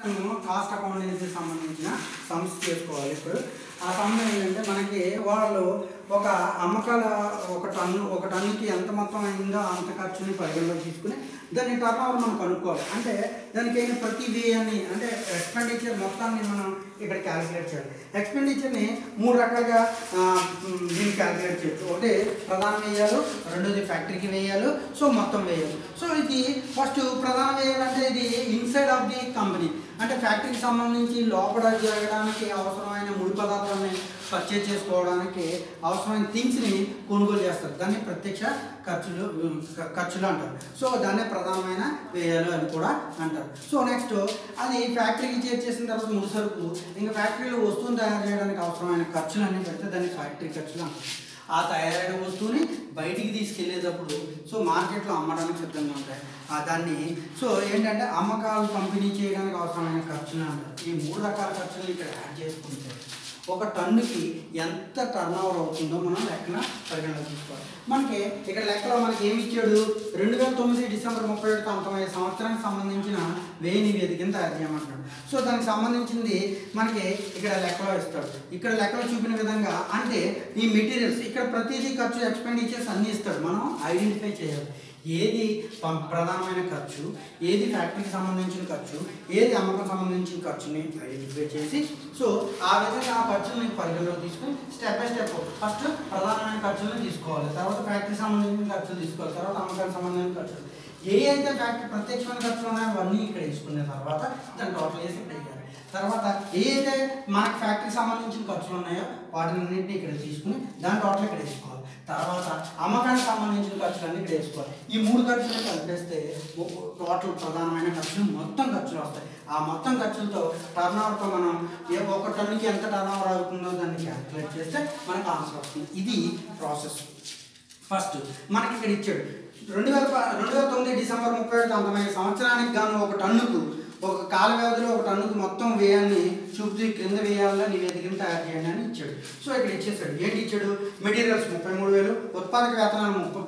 మనము cost accountancy సంబంధించిన sums చేసుకోవాలి ఇప్పుడు ఆ సమ్ ఏంటంటే మనకి వాళ్ళు ఒక అమ్మకాల ఒక టన్ను ఒక టన్నుకి ఎంత మొత్తం అయిందో అంత ఖర్చుని పరిగణలోకి తీసుకుని దాని టర్న్ ఓవర్ మనం కనుక్కోవాలి అంటే దానికి అయిన ప్రతి వ్యయాన్ని అంటే ఎక్స్పెండిచర్ మొత్తాన్ని మనం ఇక్కడ క్యాలిక్యులేట్ చేయాలి ఎక్స్పెండిచర్ని మూడు రకాలుగా ఆ, మ్, దీన్ని క్యాలిక్యులేట్ చేయొచ్చు ఒకటి ప్రధాన వ్యయాలు రెండోది ఫ్యాక్టరీకి వేయాలి సో మొత్తం వేయాలి సో ఇది ఫస్ట్ ప్రధాన వ్యయాలు అంటే ఇది ఇన్సైడ్ ఆఫ్ ది కంపెనీ అంటే ఫ్యాక్టరీకి సంబంధించి లోపల జరగడానికి అవసరమైన ముడి పదార్థాలని పర్చేజ్ చేసుకోవడానికి అవసరమైన థింగ్స్ని కొనుగోలు చేస్తారు దాన్ని ప్రత్యక్ష ఖర్చులు ఉమ్, ఖ- ఖర్చులు అంటారు సో దాన్నే ప్రధానమైన వ్యయాలు అని కూడా అంటారు సో నెక్స్ట్ అది ఫ్యాక్టరీకి చేర్చేసిన తర్వాత ముడి సరుకు ఇంకా ఫ్యాక్టరీలో వస్తువును తయారు చేయడానికి అవసరమైన ఖర్చులు అన్నీ పెడితే దాన్ని ఫ్యాక్టరీ ఖర్చులు అంటారు ఆ తయారైన వస్తువుని బయటికి తీసుకెళ్లేటప్పుడు సో మార్కెట్లో అమ్మడానికి సిద్ధంగా ఉంటాయి ఆ దాన్ని సో ఏంటంటే అమ్మకాలు పంపిణీ చేయడానికి అవసరమైన ఖర్చులు అంటారు ఈ మూడు రకాల ఖర్చులు ఇక్కడ యాడ్ చేసుకుంటే ఒక టన్నుకి ఎంత టర్న్ ఓవర్ అవుతుందో మనం లెక్కన పరిగణలోకి తీసుకోవాలి మనకి ఇక్కడ లెక్కలో మనకి ఏమి ఇచ్చాడు రెండు వేల తొమ్మిది డిసెంబర్ ముప్పై ఒకటి పంతొమ్మిది సంవత్సరానికి సంబంధించిన వ్యయ నివేదికను తయారు చేయమంటున్నాడు సో దానికి సంబంధించింది మనకి ఇక్కడ లెక్కలో ఇస్తాడు ఇక్కడ లెక్కలో చూపిన విధంగా అంటే ఈ మెటీరియల్స్ ఇక్కడ ప్రతిదీ ఖర్చు ఎక్స్పెండిచర్స్ అన్నీ ఇస్తాడు మనం ఐడెంటిఫై చేయాలి ఏది పం- ప్రధానమైన ఖర్చు ఏది ఫ్యాక్టరీకి సంబంధించిన ఖర్చు ఏది అమ్మకం సంబంధించిన ఖర్చుని ఐడెంటిఫై చేసి సో ఆ విధంగా ఆ ఖర్చుని పరిగణలోకి తీసుకుని స్టెప్ బై స్టెప్ ఫస్ట్ ప్రధానమైన ఖర్చులను తీసుకోవాలి తర్వాత ఫ్యాక్టరీకి సంబంధించిన ఖర్చులు తీసుకోవాలి తర్వాత అమ్మకానికి సంబంధించిన ఖర్చులు ఏ అయితే ఫ్యాక్టరీ ప్రత్యక్షమైన ఖర్చులు ఉన్నాయో అవన్నీ ఇక్కడ తీసుకున్న తర్వాత దాన్ని టోటల్ చేసి ఇక్కడ వేయాలి తర్వాత ఏ అయితే మనకి ఫ్యాక్టరీకి సంబంధించిన ఖర్చులు ఉన్నాయో వాటిని అన్నింటినీ ఇక్కడ తీసుకుని దాని టోటల్ ఇక్కడ వేసుకోవాలి తర్వాత అమ్మకానికి సంబంధించిన ఖర్చులన్నీ ఇక్కడ వేసుకోవాలి ఈ మూడు ఖర్చులు కలిపేస్తే టోటల్ ప్రధానమైన ఖర్చులు మొత్తం ఖర్చులు వస్తాయి ఆ మొత్తం ఖర్చులతో టర్న్ ఓవర్తో మనం ఏ ఒక టన్నుకి ఎంత టర్న్ ఓవర్ అవుతుందో దాన్ని క్యాల్కులేట్ చేస్తే మనకు ఆన్సర్ వస్తుంది ఇది ప్రాసెస్ ఫస్ట్ మనకి ఇక్కడ ఇచ్చాడు రెండు వేల ప- రెండు వేల తొమ్మిది డిసెంబర్ ముప్పై ఒకటి పంతొమ్మిది సంవత్సరానికి గాను ఒక టన్నుకు ఒక కాల వ్యవధిలో ఒక టన్నుకు మొత్తం వ్యయాన్ని చూపుతూ ఈ క్రింద వ్యయాల్లో నివేదికను తయారు చేయండి అని ఇచ్చాడు సో ఇక్కడ ఇచ్చేసాడు ఏంటి ఇచ్చాడు మెటీరియల్స్ ముప్పై మూడు వేలు ఉత్పాదక వేతనాలు ముప్పై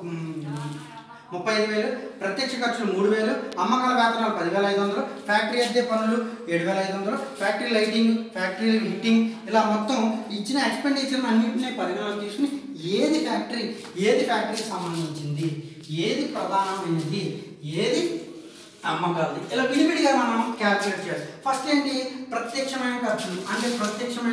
ముప్పై ఐదు వేలు ప్రత్యక్ష ఖర్చులు మూడు వేలు అమ్మకాల వేతనాలు పదివేల ఐదు వందలు ఫ్యాక్టరీ అద్దె పనులు ఏడు వేల ఐదు వందలు ఫ్యాక్టరీ లైటింగ్ ఫ్యాక్టరీ హిట్టింగ్ ఇలా మొత్తం ఇచ్చిన ఎక్స్పెండిచర్ అన్నింటినీ పరిగణలోకి తీసుకుని ఏది ఫ్యాక్టరీ ఏది ఫ్యాక్టరీకి సంబంధించింది ఏది ప్రధానమైనది ఏది అమ్మకాలది ఇలా విడివిడిగా మనం క్యాల్కులేట్ చేయాలి ఫస్ట్ ఏంటి ప్రత్యక్షమైన ఖర్చులు అంటే ప్రత్యక్షమైన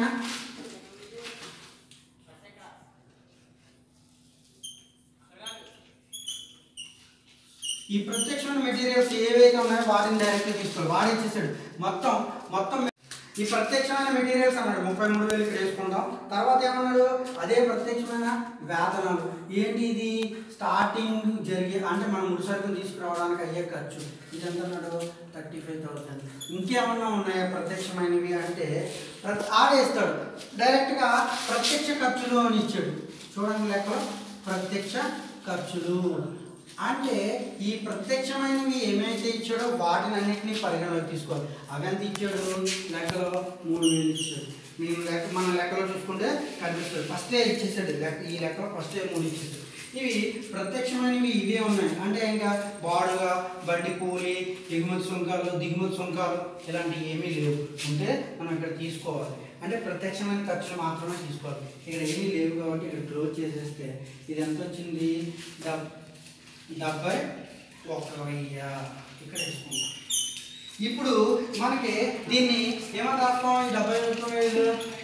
ఈ ప్రత్యక్షమైన మెటీరియల్స్ ఏవైతే ఉన్నాయో వాటిని డైరెక్ట్గా తీసుకోవాలి వాడు ఇచ్చేసాడు మొత్తం మొత్తం ఈ ప్రత్యక్షమైన మెటీరియల్స్ అన్నాడు ముప్పై మూడు వేలు ఇక్కడ వేసుకుంటాం తర్వాత ఏమన్నాడు అదే ప్రత్యక్షమైన వేతనాలు ఏంటి ఇది స్టార్టింగ్ జరిగే అంటే మనం ముడిసరుకుని తీసుకురావడానికి అయ్యే ఖర్చు ఇది ఎంత అన్నాడు థర్టీ ఫైవ్ థౌసండ్ ఇంకేమన్నా ఉన్నాయా ప్రత్యక్షమైనవి అంటే ప్ర- ఆడేస్తాడు డైరెక్ట్గా ప్రత్యక్ష ఖర్చులు అని ఇచ్చాడు చూడండి లెక్కలో ప్రత్యక్ష ఖర్చులు అంటే ఈ ప్రత్యక్షమైనవి ఏమైతే ఇచ్చాడో వాటిని అన్నింటినీ పరిగణలోకి తీసుకోవాలి అవి ఎంత ఇచ్చాడు లెక్కలో మూడు వేలు ఇచ్చాడు మీరు లెక్క మన లెక్కలో చూసుకుంటే కనిపిస్తుంది ఫస్టే ఇచ్చేసాడు లెక్క ఈ లెక్కలో ఫస్టే మూడు ఇచ్చేసాడు ఇవి ప్రత్యక్షమైనవి ఇవే ఉన్నాయి అంటే ఇంకా బాడుగా బండి కూలి ఎగుమతి సుంకాలు దిగుమతి సుంకాలు ఇలాంటివి ఏమీ లేవు ఉంటే మనం ఇక్కడ తీసుకోవాలి అంటే ప్రత్యక్షమైన ఖర్చులు మాత్రమే తీసుకోవాలి ఇక్కడ ఏమీ లేవు కాబట్టి ఇక్కడ క్లోజ్ చేసేస్తే ఇది ఎంత వచ్చింది డబ్ డెబ్బై ఒక్క వెయ్యి ఇక్కడ వేసుకుంటాం ఇప్పుడు మనకి దీన్ని ఏమంటే రాస్తాం ఈ డెబ్బై ఒక్క వేలు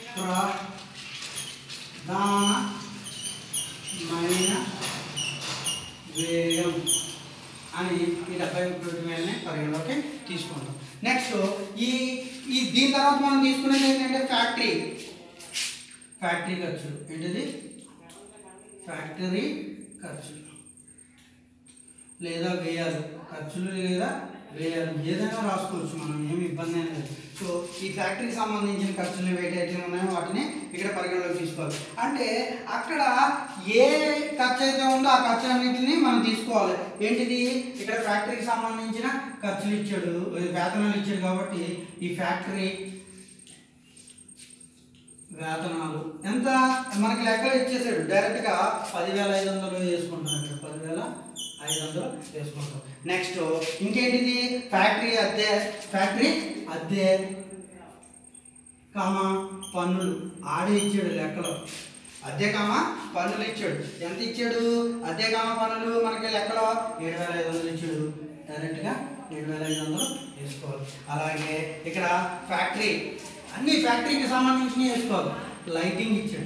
ప్రధానమైన వ్యయం అని ఈ డెబ్బై ఒక్క వేలని పరిగణలోకి తీసుకుంటాం నెక్స్ట్ ఈ ఈ దీని తర్వాత మనం తీసుకునేది ఏంటంటే ఫ్యాక్టరీ ఫ్యాక్టరీ ఖర్చులు ఏంటిది ఫ్యాక్టరీ ఖర్చులు లేదా వ్యయాలు ఖర్చులు లేదా వ్యయాలు ఏదైనా రాసుకోవచ్చు మనం ఏమి ఇబ్బంది ఏం లేదు సో ఈ ఫ్యాక్టరీకి సంబంధించిన ఖర్చులు ఏవైతే ఉన్నాయో వాటిని ఇక్కడ పరిగణలోకి తీసుకోవాలి అంటే అక్కడ ఏ ఖర్చు అయితే ఉందో ఆ ఖర్చు అన్నింటినీ మనం తీసుకోవాలి ఏంటిది ఇక్కడ ఫ్యాక్టరీకి సంబంధించిన ఖర్చులు ఇచ్చాడు వేతనాలు ఇచ్చాడు కాబట్టి ఈ ఫ్యాక్టరీ వేతనాలు ఎంత మనకి లెక్కలు ఇచ్చేసాడు డైరెక్ట్గా పదివేల ఐదు వందలు వేసుకుంటాం ఇక్కడ పదివేల ఐదు వందలు వేసుకుంటాం నెక్స్ట్ ఇంకేంటిది ఫ్యాక్టరీ అద్దె ఫ్యాక్టరీ అద్దె కామ పన్నులు ఆడే ఇచ్చాడు లెక్కలో అద్దె కామ పన్నులు ఇచ్చాడు ఎంత ఇచ్చాడు అద్దె కామ పన్నులు మనకి లెక్కలో ఏడు వేల ఐదు వందలు ఇచ్చాడు డైరెక్ట్గా ఏడు వేల ఐదు వందలు వేసుకోవాలి అలాగే ఇక్కడ ఫ్యాక్టరీ అన్ని ఫ్యాక్టరీకి సంబంధించినవి వేసుకోవాలి లైటింగ్ ఇచ్చాడు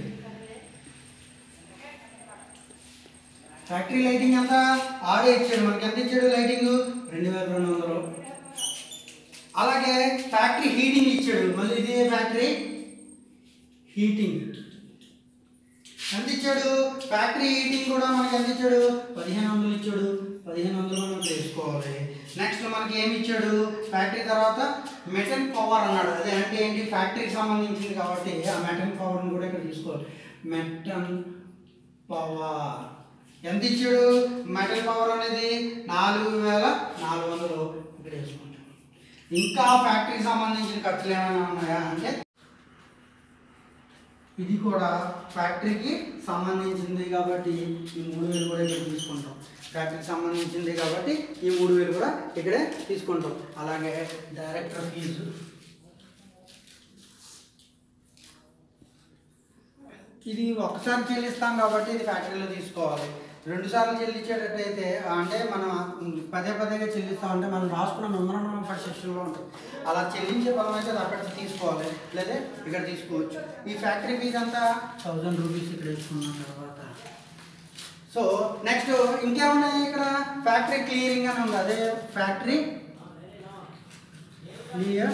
ఫ్యాక్టరీ లైటింగ్ ఎంత ఆడే ఇచ్చాడు మనకి ఎంత ఇచ్చాడు లైటింగ్ రెండు వేల రెండు వందలు అలాగే ఫ్యాక్టరీ హీటింగ్ ఇచ్చాడు మళ్ళీ ఇది ఫ్యాక్టరీ హీటింగ్ ఎంత ఇచ్చాడు ఫ్యాక్టరీ హీటింగ్ కూడా మనకి ఎంత ఇచ్చాడు పదిహేను వందలు ఇచ్చాడు పదిహేను వందలు మనం వేసుకోవాలి నెక్స్ట్ మనకి ఏమి ఇచ్చాడు ఫ్యాక్టరీ తర్వాత మెటల్ పవర్ అన్నాడు అదే అంటే ఏంటి ఫ్యాక్టరీకి సంబంధించింది కాబట్టి ఆ మెటల్ పవర్ని కూడా ఇక్కడ తీసుకోవాలి మెటల్ పవర్ ఎంత ఇచ్చాడు మెటల్ పవర్ అనేది నాలుగు వేల నాలుగు వందలు ఇక్కడ వేసుకుంటాం ఇంకా ఫ్యాక్టరీకి సంబంధించిన ఖర్చులు ఏమైనా ఉన్నాయా అంటే ఇది కూడా ఫ్యాక్టరీకి సంబంధించింది కాబట్టి ఈ మూడు వేలు కూడా ఇక్కడ తీసుకుంటాం ఫ్యాక్టరీకి సంబంధించింది కాబట్టి ఈ మూడు వేలు కూడా ఇక్కడే తీసుకుంటాం అలాగే డైరెక్టర్ ఫీజు ఇది ఒకసారి చెల్లిస్తాం కాబట్టి ఇది ఫ్యాక్టరీలో తీసుకోవాలి రెండు సార్లు చెల్లించేటట్టయితే అంటే మనం పదే పదేగా చెల్లిస్తామంటే మనం రాసుకున్న మెమరాండం ఫస్ట్ సెక్షన్లో ఉంటుంది అలా చెల్లించే పదం అయితే అది అక్కడ తీసుకోవాలి లేదా ఇక్కడ తీసుకోవచ్చు ఈ ఫ్యాక్టరీ ఫీజు అంతా థౌజండ్ రూపీస్ ఇక్కడ ఇచ్చుకున్న తర్వాత సో నెక్స్ట్ ఇంకేమున్నాయి ఇక్కడ ఫ్యాక్టరీ క్లియరింగ్ అని ఉంది అదే ఫ్యాక్టరీ క్లియర్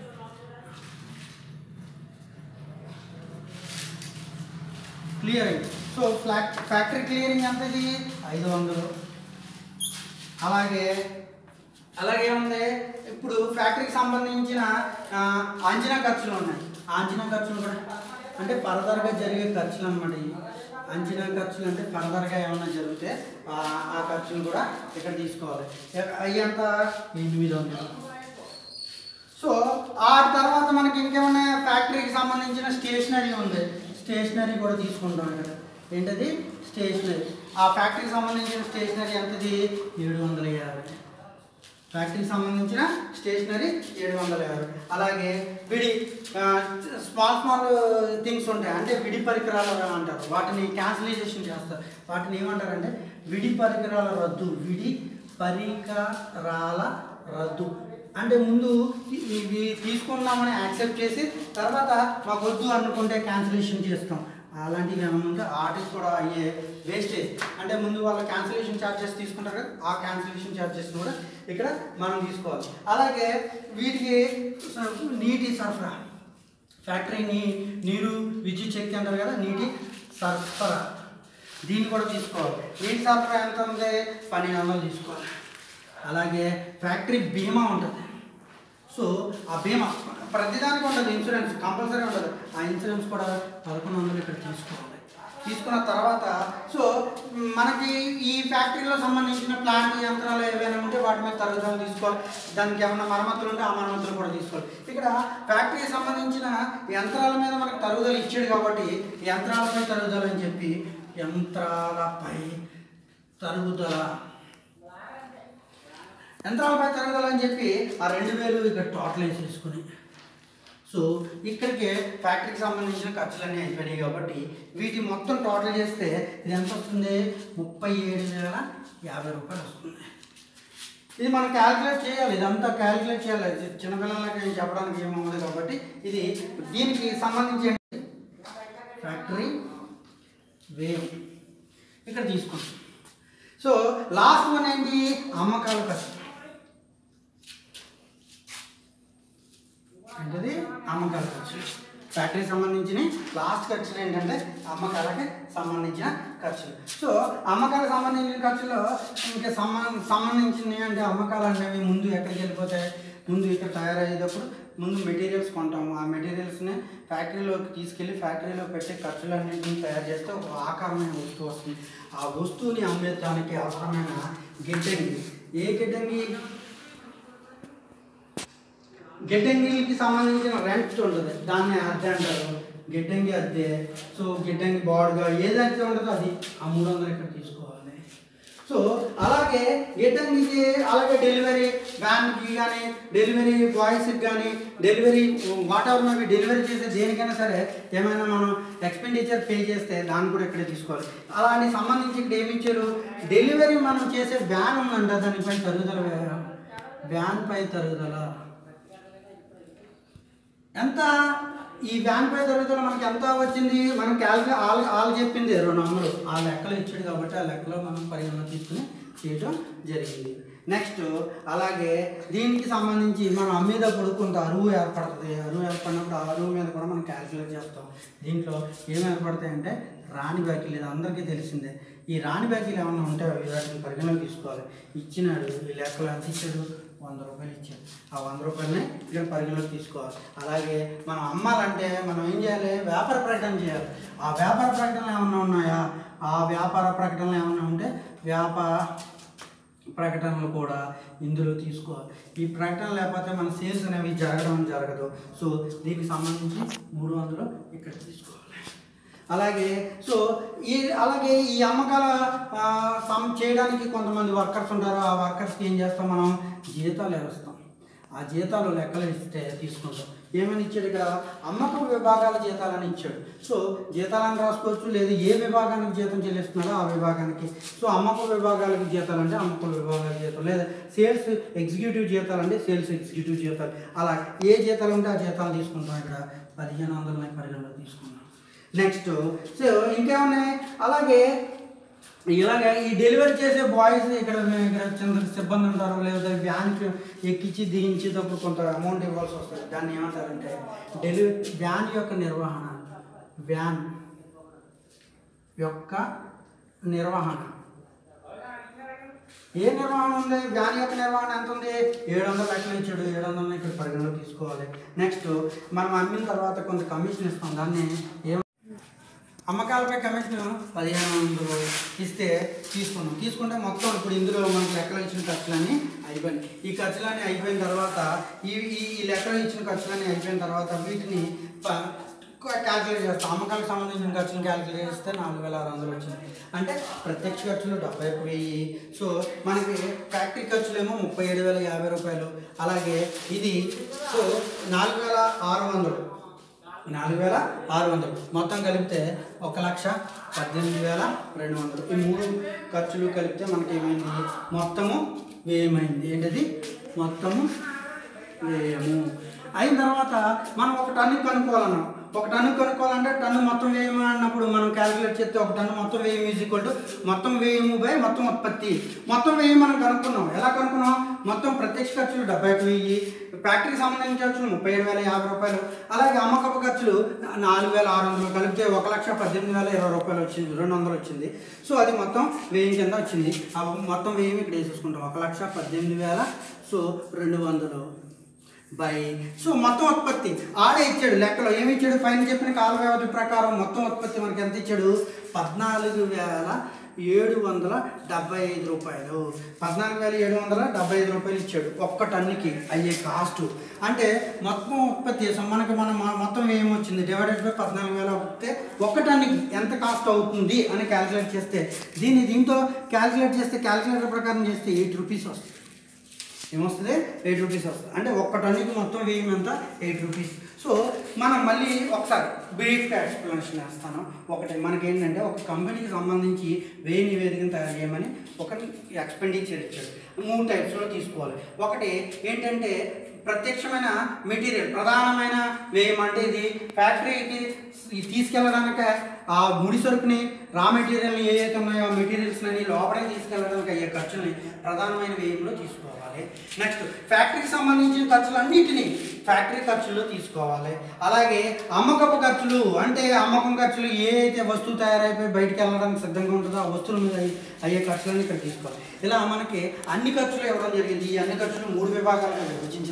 క్లియరింగ్ సో ఫ్లాక్ ఫ్యాక్టరీ క్లియరింగ్ ఎంత ఇది ఐదు వందలు అలాగే అలాగే ఉంది ఇప్పుడు ఫ్యాక్టరీకి సంబంధించిన ఆ, అంచనా ఖర్చులు ఉన్నాయి ఆ అంచనా ఖర్చులు కూడా అంటే ఫర్దర్గా జరిగే ఖర్చులు అనమాట ఇవి అంచనా ఖర్చులు అంటే ఫర్దర్గా ఏమైనా జరిగితే ఆ ఆ ఖర్చులు కూడా ఇక్కడ తీసుకోవాలి అవి ఎంత ఎనిమిది వందలు సో ఆ తర్వాత మనకి ఇంకేమైనా ఫ్యాక్టరీకి సంబంధించిన స్టేషనరీ ఉంది స్టేషనరీ కూడా తీసుకుంటాం ఇక్కడ ఏంటది స్టేషనరీ ఆ ఫ్యాక్టరీకి సంబంధించిన స్టేషనరీ ఎంతది ఏడు వందల యాభై ఫ్యాక్టరీకి సంబంధించిన స్టేషనరీ ఏడు వందల యాభై అలాగే విడి స్మాల్ స్మాల్ థింగ్స్ ఉంటాయి అంటే విడి పరికరాలు అంటారు వాటిని క్యాన్సిలైజేషన్ చేస్తారు వాటిని ఏమంటారంటే విడి పరికరాల రద్దు విడి పరికరాల రద్దు అంటే ముందు ఇ- ఇవి తీసుకున్నామని యాక్సెప్ట్ చేసి తర్వాత మాకు వద్దు అనుకుంటే క్యాన్సిలేషన్ చేస్తాం అలాంటివి ఏమైనా ఉంటే వాటికి కూడా అయ్యే వేస్టేజ్ అంటే ముందు వాళ్ళ క్యాన్సిలేషన్ ఛార్జెస్ తీసుకుంటారు కదా ఆ క్యాన్సిలేషన్ ఛార్జెస్ కూడా ఇక్కడ మనం తీసుకోవాలి అలాగే వీటికి స- నీటి సరఫరా ఫ్యాక్టరీ నీ నీరు విద్యుత్ శక్తి అంటారు కదా నీటి సరఫరా దీన్ని కూడా తీసుకోవాలి నీటి సరఫరా ఎంత ఉంది పన్నెండు వందలు తీసుకోవాలి అలాగే ఫ్యాక్టరీ బీమా ఉంటుంది సో ఆ బీమా ప్రతిదానికి ఉంటుంది ఇన్సూరెన్స్ కంపల్సరీ ఉంటుంది ఆ ఇన్సూరెన్స్ కూడా పదకొండు వందలు ఇక్కడ తీసుకోవాలి తీసుకున్న తర్వాత సో మనకి ఈ ఫ్యాక్టరీలో సంబంధించిన ప్లాంట్ యంత్రాలు ఏవైనా ఉంటే వాటి మీద తరుగుదల తీసుకోవాలి దానికి ఏమైనా మరమ్మతులు ఉంటే ఆ మరమ్మతులు కూడా తీసుకోవాలి ఇక్కడ ఫ్యాక్టరీకి సంబంధించిన యంత్రాల మీద మనకు తరుగుదల ఇచ్చాడు కాబట్టి యంత్రాలపై తరుగుదల అని చెప్పి యంత్రాలపై తరుగుదల యంత్రాలపై తరుగుదల అని చెప్పి ఆ రెండు వేలు ఇక్కడ టోటల్ వేసేసుకుని సో ఇక్కడికి ఫ్యాక్టరీకి సంబంధించిన ఖర్చులన్నీ అయిపోయినాయి కాబట్టి వీటి మొత్తం టోటల్ చేస్తే ఇది ఎంత వస్తుంది ముప్పై ఏడు వేల యాభై రూపాయలు వస్తుంది ఇది మనం క్యాలిక్యులేట్ చేయాలి ఇదంతా క్యాలిక్యులేట్ చేయాలి ఇది చిన్నపిల్లలకి ఏం చెప్పడానికి ఏమవుతుంది కాబట్టి ఇది దీనికి సంబంధించి ఫ్యాక్టరీ వేవ్ ఇక్కడ తీసుకుంటాం సో లాస్ట్ వన్ ఏంటి అమ్మకాల ఖర్చు ఏంటది అమ్మకాల ఖర్చు ఫ్యాక్టరీకి సంబంధించిన లాస్ట్ ఖర్చులు ఏంటంటే అమ్మకాలకి సంబంధించిన ఖర్చులు సో అమ్మకాలకు సంబంధించిన ఖర్చులో ఇంకా సంబంధ సంబంధించినవి అంటే అమ్మకాలు అనేవి ముందు ఎక్కడికి వెళ్ళిపోతాయి ముందు ఇక్కడ తయారయ్యేటప్పుడు ముందు మెటీరియల్స్ కొంటాము ఆ మెటీరియల్స్ని ఫ్యాక్టరీలోకి తీసుకెళ్ళి ఫ్యాక్టరీలో పెట్టే ఖర్చులన్నింటినీ తయారు చేస్తే ఒక ఆకారమైన వస్తువు వస్తుంది ఆ వస్తువుని అమ్మేదానికి అవసరమైన గిడ్డంగి ఏ గిడ్డంగి గిడ్డంగికి సంబంధించిన రెంట్ ఉంటుంది దాన్ని అద్దె అంటారు గిడ్డంగి అద్దె సో గిడ్డంగి బాడుగా ఏదైతే ఉంటుందో అది ఆ మూడు వందలు ఇక్కడ తీసుకోవాలి సో అలాగే గిడ్డంగికి అలాగే డెలివరీ వ్యాన్కి కానీ డెలివరీ బాయ్స్కి కానీ డెలివరీ వాట్ ఎవర్ అవి డెలివరీ చేసే దేనికైనా సరే ఏమైనా మనం ఎక్స్పెండిచర్ పే చేస్తే దాన్ని కూడా ఇక్కడే తీసుకోవాలి అలాంటి సంబంధించి ఇక్కడ ఏమి ఇచ్చారు డెలివరీ మనం చేసే వ్యాన్ ఉందంట దానిపై తరుగుదల వ్యయం. వ్యాన్ పై తరుగుదల ఎంత ఈ వ్యాన్ పై తరుగుదల మనకి ఎంత వచ్చింది మనం క్యాల్కులే వాళ్ళు వాళ్ళు చెప్పింది రెండు వందలు ఆ లెక్కలు ఇచ్చాడు కాబట్టి ఆ లెక్కలో మనం పరిగణన తీసుకుని చేయటం జరిగింది నెక్స్ట్ అలాగే దీనికి సంబంధించి మనం అమ్మేటప్పుడు కొంత అరువు ఏర్పడుతుంది అరువు ఏర్పడినప్పుడు ఆ అరువు మీద కూడా మనం క్యాల్కులేట్ చేస్తాం దీంట్లో ఏం ఏర్పడతాయంటే రాణి బాకీలు ఇది అందరికీ తెలిసిందే ఈ రాణి బాకీలు ఏమన్నా ఉంటే అవి వాటిని పరిగణలోకి తీసుకోవాలి ఇచ్చినాడు ఈ లెక్కలు ఎంత ఇచ్చాడు వంద రూపాయలు ఇచ్చాడు ఆ వంద రూపాయలని ఇక్కడ పరిగణలోకి తీసుకోవాలి అలాగే మనం అమ్మాలంటే మనం ఏం చేయాలి వ్యాపార ప్రకటన చేయాలి ఆ వ్యాపార ప్రకటనలు ఏమన్నా ఉన్నాయా ఆ వ్యాపార ప్రకటనలు ఏమన్నా ఉంటే వ్యాపార ప్రకటనలు కూడా ఇందులో తీసుకోవాలి ఈ ప్రకటన లేకపోతే మన సేల్స్ అనేవి జరగడం జరగదు సో దీనికి సంబంధించి మూడు వందలు ఇక్కడ తీసుకోవాలి అలాగే సో ఈ అలాగే ఈ అమ్మకాల ఆ, సమ్ చేయడానికి కొంతమంది వర్కర్స్ ఉంటారు ఆ వర్కర్స్కి ఏం చేస్తాం మనం జీతాలు వేస్తాం ఆ జీతాలు లెక్కలు ఇస్తే తీసుకుంటాం ఏమని ఇచ్చాడు ఇక్కడ అమ్మకం విభాగాల జీతాలని ఇచ్చాడు సో జీతాలను రాసుకోవచ్చు లేదా ఏ విభాగానికి జీతం చెల్లిస్తున్నాడో ఆ విభాగానికి సో అమ్మకం విభాగాలకి జీతాలు అంటే అమ్మకం విభాగాల జీతం లేదా సేల్స్ ఎగ్జిక్యూటివ్ జీతాలు అంటే సేల్స్ ఎగ్జిక్యూటివ్ జీతాలు అలా ఏ జీతాలు ఉంటే ఆ జీతాలు తీసుకుంటాం ఇక్కడ పదిహేను వందలని పరిగణలో తీసుకున్నాం నెక్స్ట్ సో ఇంకేమున్నాయి అలాగే ఇలాగే ఈ డెలివరీ చేసే బాయ్స్ ఇక్కడ ఇక్కడ చిన్న సిబ్బంది ఉంటారు లేదా వ్యాన్కి ఎక్కించి దిగించేటప్పుడు కొంత అమౌంట్ ఇవ్వాల్సి వస్తుంది దాన్ని ఏమంటారంటే డెలివరీ వ్యాన్ యొక్క నిర్వహణ వ్యాన్ యొక్క నిర్వహణ ఏ నిర్వహణ ఉంది వ్యాన్ యొక్క నిర్వహణ ఎంత ఉంది ఏడు వందలు లెక్కలు ఇచ్చాడు ఏడు వందలు ఇక్కడ పరిగణలో తీసుకోవాలి నెక్స్ట్ మనం అమ్మిన తర్వాత కొంత కమిషన్ ఇస్తాం దాన్ని ఏం అమ్మకాలపై కమిషన్ పదిహేను వందలు ఇస్తే తీసుకున్నాం తీసుకుంటే మొత్తం ఇప్పుడు ఇందులో మనకు లెక్కలు ఇచ్చిన ఖర్చులన్నీ అయిపోయినాయి ఈ ఖర్చులన్నీ అయిపోయిన తర్వాత ఈ ఈ ఈ లెక్కలు ఇచ్చిన ఖర్చులన్నీ అయిపోయిన తర్వాత వీటిని క్యాల్కులేట్ చేస్తాం అమ్మకాలకు సంబంధించిన ఖర్చులు క్యాల్కులేట్ చేస్తే నాలుగు వేల ఆరు వందలు వచ్చింది అంటే ప్రత్యక్ష ఖర్చులు డెబ్బై ఒక వెయ్యి సో మనకి ఫ్యాక్టరీ ఖర్చులేమో ముప్పై ఏడు వేల యాభై రూపాయలు అలాగే ఇది సో నాలుగు వేల ఆరు వందలు నాలుగు వేల ఆరు వందలు మొత్తం కలిపితే ఒక లక్ష పద్దెనిమిది వేల రెండు వందలు ఈ మూడు ఖర్చులు కలిపితే మనకి ఏమైంది మొత్తము వ్యయమైంది ఏంటది మొత్తము వ్యయము అయిన తర్వాత మనం ఒక టన్ను కనుక్కోవాలన్నాం ఒక టన్ను కనుక్కోవాలంటే టన్ను మొత్తం వ్యయం అన్నప్పుడు మనం క్యాలిక్యులేట్ చేస్తే ఒక టన్ను మొత్తం వ్యయం ఈజ్ ఈక్వల్ టు మొత్తం వ్యయము బై మొత్తం ఉత్పత్తి మొత్తం వ్యయం మనం కనుక్కున్నాం ఎలా కనుక్కున్నాం మొత్తం ప్రత్యక్ష ఖర్చులు డెబ్బై ఒక వెయ్యి ఫ్యాక్టరీకి సంబంధించిన ఖర్చులు ముప్పై ఏడు వేల యాభై రూపాయలు అలాగే అమ్మకపు ఖర్చులు నాలుగు వేల ఆరు వందలు కలిపితే ఒక లక్ష పద్దెనిమిది వేల ఇరవై రూపాయలు వచ్చింది రెండు వందలు వచ్చింది సో అది మొత్తం వెయ్యి కింద వచ్చింది ఆ మొత్తం వెయ్యి ఇక్కడ వేసేసుకుంటాం ఒక లక్ష పద్దెనిమిది వేల సో రెండు వందలు బై సో మొత్తం ఉత్పత్తి ఆడే ఇచ్చాడు లెక్కలో ఏమి ఇచ్చాడు పైన చెప్పిన కాల వ్యవధి ప్రకారం మొత్తం ఉత్పత్తి మనకి ఎంత ఇచ్చాడు పద్నాలుగు వేల ఏడు వందల డెబ్బై ఐదు రూపాయలు పద్నాలుగు వేల ఏడు వందల డెబ్బై ఐదు రూపాయలు ఇచ్చాడు ఒక్క టన్నుకి అయ్యే కాస్ట్ అంటే మొత్తం ఉత్పత్తి సో మనకి మనం మ- మొత్తం ఏమొచ్చింది డివైడెడ్ బై పద్నాలుగు వేల వస్తే ఒక్క టన్నుకి ఎంత కాస్ట్ అవుతుంది అని క్యాలిక్యులేట్ చేస్తే దీన్ని దీంతో క్యాలిక్యులేట్ చేస్తే క్యాలిక్యులేటర్ ప్రకారం చేస్తే ఎయిట్ రూపీస్ వస్తుంది ఏమొస్తుంది ఎయిట్ రూపీస్ వస్తుంది అంటే ఒక్క టన్నుకి మొత్తం వేయం ఎంత ఎయిట్ రూపీస్ సో మనం మళ్ళీ ఒకసారి బ్రీఫ్గా ఎక్స్ప్లెనేషన్ చేస్తాను ఒకటి మనకి ఏంటంటే ఒక కంపెనీకి సంబంధించి వ్యయ నివేదికను తయారు చేయమని ఒక ఎక్స్పెండిచర్ ఇచ్చాడు మూడు టైప్స్లో తీసుకోవాలి ఒకటి ఏంటంటే ప్రత్యక్షమైన మెటీరియల్ ప్రధానమైన వ్యయం అంటే ఇది ఫ్యాక్టరీకి తీసుకెళ్ళడానికి ఆ ముడి సరుకుని రా మెటీరియల్ని ఏ అయితే ఉన్నాయో ఆ మెటీరియల్స్ని లోపలికి తీసుకెళ్ళడానికి అయ్యే ఖర్చుని ప్రధానమైన వ్యయంలో తీసుకోవాలి నెక్స్ట్ ఫ్యాక్టరీకి సంబంధించిన ఖర్చులన్నిటినీ ఫ్యాక్టరీ ఖర్చుల్లో తీసుకోవాలి అలాగే అమ్మకపు ఖర్చులు అంటే అమ్మకం ఖర్చులు ఏ అయితే వస్తువు తయారైపోయి బయటికి వెళ్ళడానికి సిద్ధంగా ఉంటుందో ఆ వస్తువుల మీద అయ్యే- అయ్యే ఖర్చులన్నీ ఇక్కడ తీసుకోవాలి ఇలా మనకి అన్ని ఖర్చులు ఇవ్వడం జరిగింది ఈ అన్ని ఖర్చులు మూడు విభాగాలుగా విభజించిన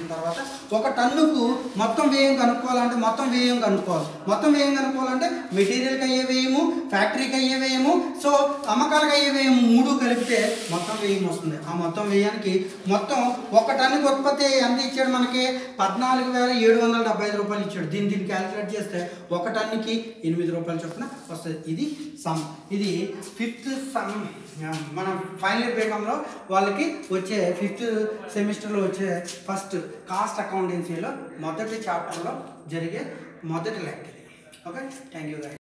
చేసిన తర్వాత ఒక టన్నుకు మొత్తం వ్యయం కనుక్కోవాలంటే మొత్తం వ్యయం కనుక్కోవాలి మొత్తం వ్యయం కనుక్కోవాలంటే మెటీరియల్కి అయ్యే వ్యయము ఫ్యాక్టరీకి అయ్యే వ్యయము సో అమ్మకాలకు అయ్యే వ్యయం మూడు కలిపితే మొత్తం వ్యయం వస్తుంది ఆ మొత్తం వ్యయానికి మొత్తం ఒక టన్నుకి ఉత్పత్తి ఎంత ఇచ్చాడు మనకి పద్నాలుగు వేల ఏడు వందల డెబ్బై ఐదు రూపాయలు ఇచ్చాడు దీన్ని దీన్ని క్యాలిక్యులేట్ చేస్తే ఒక టన్నుకి ఎనిమిది రూపాయలు చొప్పున వస్తుంది ఇది సమ్ ఇది ఫిఫ్త్ సమ్ మన ఫైనల్ ఇయర్ బీకాంలో వాళ్ళకి వచ్చే ఫిఫ్త్ సెమిస్టర్లో వచ్చే ఫస్ట్ కాస్ట్ అకౌంటెన్సీలో మొదటి చాప్టర్లో జరిగే మొదటి లెక్క ఇది ఓకే థ్యాంక్ యూ